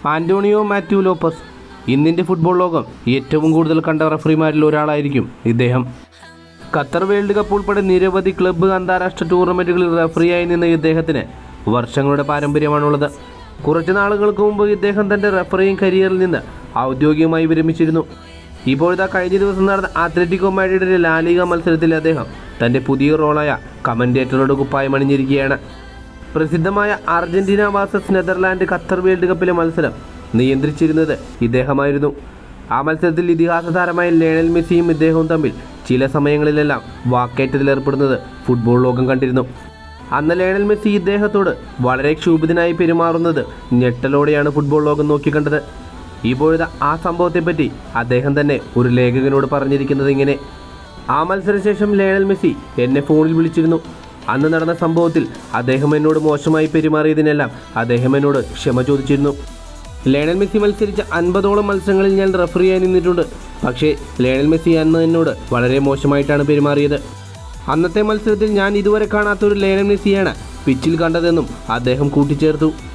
Antonio Mateu Lopez ഇന്നിൻ്റെ football ലോകം ഏറ്റവും കൂടുതൽ കണ്ട റഫറിമാരിൽ ഒരാളായിരിക്കും ഇദ്ദേഹം ഖത്തർ വേൾഡ് കപ്പ് ഉൾപ്പെടെ നിരവധി ക്ലബ്ബ് അന്താരാഷ്ട്ര ടൂർണമെൻറ്റുകളിൽ റഫറിയായി നിന്ന ഇദ്ദേഹത്തിന് വർഷങ്ങളുടെ പാരമ്പര്യമാണുള്ളത് കുറച്ച് നാളുകൾക്ക് മുമ്പ് ഇദ്ദേഹം തൻ്റെ റഫറിയും കരിയറിൽ നിന്ന് ഔദ്യോഗികമായി വിരമിച്ചിരുന്നു ഇപ്പോഴത്തെ കഴിഞ്ഞ ദിവസം നടന്ന അത്ലറ്റിക്കോ മാഡ്രിഡിലെ ലാലിക മത്സരത്തിൽ അദ്ദേഹം തൻ്റെ പുതിയ റോളായ കമൻറ്റേറ്ററുടെ കുപ്പായം അണിഞ്ഞിരിക്കുകയാണ് പ്രസിദ്ധമായ Argentina versus Netherland Qatar World കപ്പിലെ മത്സരം നിയന്ത്രിച്ചിരുന്നത് ഇദ്ദേഹമായിരുന്നു ആ മത്സരത്തിൽ ഇതിഹാസ താരമായ ലയണൽ മെസ്സിയും ഇദ്ദേഹവും തമ്മിൽ ചില സമയങ്ങളിലെല്ലാം വാക്കേറ്റത്തിലേർപ്പെടുന്നത് ഫുട്ബോൾ ലോകം കണ്ടിരുന്നു അന്ന് ലയണൽ മെസ്സി ഇദ്ദേഹത്തോട് വളരെ ക്ഷൂഭിതനായി പെരുമാറുന്നത് ഞെട്ടലോടെയാണ് ഫുട്ബോൾ ലോകം നോക്കിക്കണ്ടത് ഇപ്പോഴത്തെ ആ സംഭവത്തെപ്പറ്റി അദ്ദേഹം തന്നെ ഒരു ലേഖകനോട് പറഞ്ഞിരിക്കുന്നത് ഇങ്ങനെ ആ മത്സരശേഷം ലയണൽ മെസ്സി എന്നെ ഫോണിൽ വിളിച്ചിരുന്നു അന്ന് നടന്ന സംഭവത്തിൽ അദ്ദേഹം എന്നോട് മോശമായി പെരുമാറിയതിനെല്ലാം അദ്ദേഹം എന്നോട് ക്ഷമ ചോദിച്ചിരുന്നു ലയണൽ മെസ്സി മത്സരിച്ച അൻപതോളം മത്സരങ്ങളിൽ ഞാൻ റഫറിയായി നിന്നിട്ടുണ്ട് പക്ഷേ ലയണൽ മെസ്സി അന്ന് എന്നോട് വളരെ മോശമായിട്ടാണ് പെരുമാറിയത് അന്നത്തെ മത്സരത്തിൽ ഞാൻ ഇതുവരെ കാണാത്ത ഒരു ലയണൽ മെസ്സിയാണ് പിച്ചിൽ കണ്ടതെന്നും അദ്ദേഹം കൂട്ടിച്ചേർത്തു